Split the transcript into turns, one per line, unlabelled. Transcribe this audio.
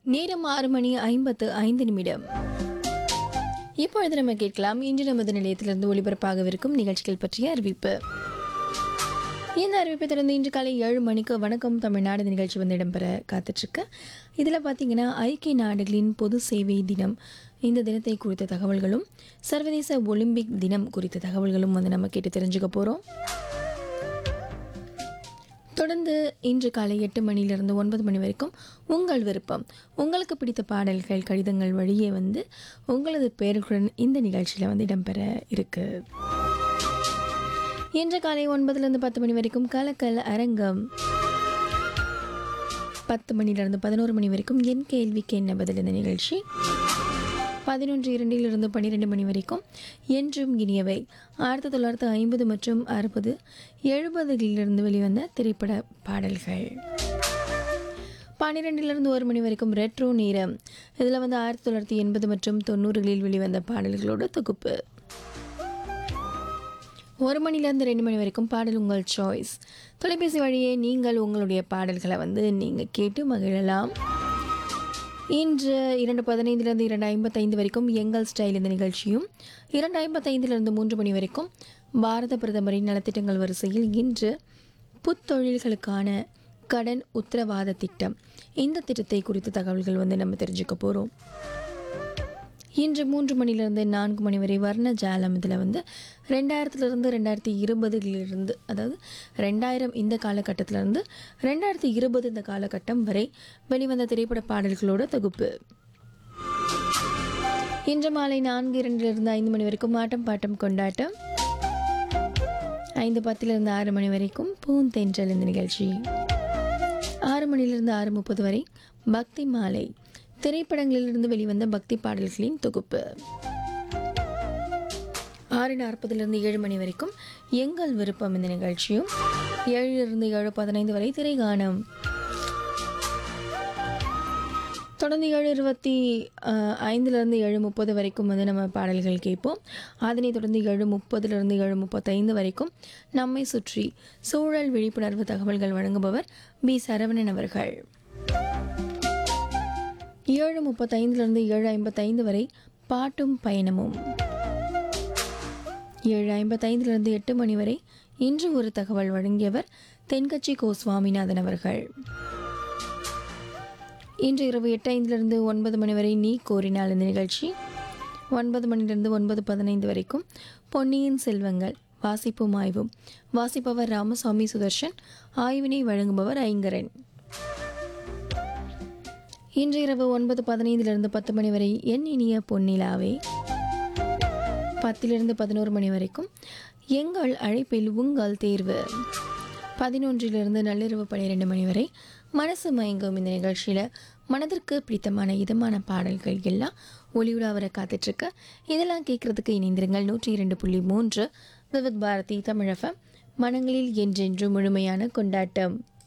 நேரம் ஆறு மணி ஐம்பத்து ஐந்து நிமிடம் இப்பொழுது நம்ம கேட்கலாம் இன்று நமது நிலையத்திலிருந்து ஒளிபரப்பாகவிருக்கும் நிகழ்ச்சிகள் பற்றிய அறிவிப்பு இந்த அறிவிப்பை தொடர்ந்து இன்று காலை ஏழு மணிக்கு வணக்கம் தமிழ்நாடு இந்த நிகழ்ச்சி வந்து இடம்பெற காத்துட்ருக்கு இதில் பார்த்தீங்கன்னா ஐக்கிய நாடுகளின் பொது சேவை தினம் இந்த தினத்தை குறித்த தகவல்களும் சர்வதேச ஒலிம்பிக் தினம் குறித்த தகவல்களும் வந்து நம்ம கேட்டு தெரிஞ்சுக்க போகிறோம் தொடர்ந்து இன்று காலை எட்டு மணியிலிருந்து ஒன்பது மணி வரைக்கும் உங்கள் விருப்பம் உங்களுக்கு பிடித்த பாடல்கள் கடிதங்கள் வழியே வந்து உங்களது பெயர்களுடன் இந்த நிகழ்ச்சியில் வந்து இடம்பெற இருக்கு இன்று காலை ஒன்பதுலேருந்து பத்து மணி வரைக்கும் கலக்கல் அரங்கம் பத்து மணிலிருந்து பதினோரு மணி வரைக்கும் என் கேள்விக்கு என்ன பதில் இந்த நிகழ்ச்சி பதினொன்று இரண்டிலிருந்து பன்னிரெண்டு மணி வரைக்கும் என்றும் இனியவை ஆயிரத்தி தொள்ளாயிரத்து ஐம்பது மற்றும் அறுபது எழுபதுகளிலிருந்து வெளிவந்த திரைப்பட பாடல்கள் பன்னிரெண்டிலிருந்து ஒரு மணி வரைக்கும் ரெட்ரோ நேரம் இதில் வந்து ஆயிரத்தி தொள்ளாயிரத்தி எண்பது மற்றும் தொண்ணூறுகளில் வெளிவந்த பாடல்களோட தொகுப்பு ஒரு மணிலேருந்து ரெண்டு மணி வரைக்கும் பாடல் உங்கள் சாய்ஸ் தொலைபேசி வழியே நீங்கள் உங்களுடைய பாடல்களை வந்து நீங்கள் கேட்டு மகிழலாம் இன்று இரண்டு பதினைந்திலிருந்து இரண்டு ஐம்பத்தைந்து வரைக்கும் எங்கள் ஸ்டைல் இந்த நிகழ்ச்சியும் இரண்டு ஐம்பத்தைந்திலிருந்து மூன்று மணி வரைக்கும் பாரத பிரதமரின் நலத்திட்டங்கள் வரிசையில் இன்று புத்தொழில்களுக்கான கடன் உத்தரவாத திட்டம் இந்த திட்டத்தை குறித்த தகவல்கள் வந்து நம்ம தெரிஞ்சுக்க போகிறோம் இன்று மூன்று மணிலிருந்து நான்கு மணி வரை வர்ண ஜாலம் இதில் வந்து ரெண்டாயிரத்துலேருந்து ரெண்டாயிரத்தி இருபதுகளிலிருந்து அதாவது ரெண்டாயிரம் இந்த காலகட்டத்திலிருந்து ரெண்டாயிரத்தி இருபது இந்த காலகட்டம் வரை வெளிவந்த திரைப்பட பாடல்களோட தொகுப்பு இன்று மாலை நான்கு இரண்டிலிருந்து ஐந்து மணி வரைக்கும் ஆட்டம் பாட்டம் கொண்டாட்டம் ஐந்து பத்திலிருந்து ஆறு மணி வரைக்கும் பூந்தென்றல் இந்த நிகழ்ச்சி ஆறு மணிலிருந்து ஆறு முப்பது வரை பக்தி மாலை திரைப்படங்களிலிருந்து வெளிவந்த பக்தி பாடல்களின் தொகுப்பு ஆறு நாற்பதுலேருந்து ஏழு மணி வரைக்கும் எங்கள் விருப்பம் இந்த நிகழ்ச்சியும் ஏழிலிருந்து ஏழு பதினைந்து வரை திரைகானம் தொடர்ந்து ஏழு இருபத்தி அஹ், ஐந்துலேருந்து ஏழு முப்பது வரைக்கும் வந்து நம்ம பாடல்கள் கேட்போம் அதனைத் தொடர்ந்து ஏழு முப்பதுலேருந்து ஏழு முப்பத்தைந்து வரைக்கும் நம்மை சுற்றி சூழல் விழிப்புணர்வு தகவல்கள் வழங்குபவர் பி சரவணன் அவர்கள் ஏழு முப்பத்தைந்துலேருந்து ஏழு ஐம்பத்தைந்து வரை பாட்டும் பயணமும் ஏழு ஐம்பத்தைந்திலிருந்து எட்டு மணி வரை இன்று ஒரு தகவல் வழங்கியவர் தென்கட்சி கோ சுவாமிநாதன் அவர்கள் இன்று இரவு எட்டு ஐந்திலிருந்து ஒன்பது மணி வரை நீ கோரினால் இந்த நிகழ்ச்சி ஒன்பது மணிலிருந்து ஒன்பது பதினைந்து வரைக்கும் பொன்னியின் செல்வங்கள் வாசிப்பும் ஆய்வும் வாசிப்பவர் ராமசாமி சுதர்ஷன் ஆய்வினை வழங்குபவர் ஐங்கரன் இன்று இரவு ஒன்பது பதினைந்திலிருந்து பத்து மணி வரை என் இனிய பொன்னிலாவே பத்திலிருந்து பதினோரு மணி வரைக்கும் எங்கள் அழைப்பில் உங்கள் தேர்வு பதினொன்றிலிருந்து நள்ளிரவு பன்னிரெண்டு மணி வரை மனசு மயங்கும் இந்த நிகழ்ச்சியில் மனதிற்கு பிடித்தமான இதமான பாடல்கள் எல்லாம் ஒளியுலா வர காத்துட்ருக்கு இதெல்லாம் கேட்குறதுக்கு இணைந்திருங்கள் நூற்றி இரண்டு புள்ளி மூன்று விவித் பாரதி தமிழகம் மனங்களில் என்றென்று முழுமையான கொண்டாட்டம்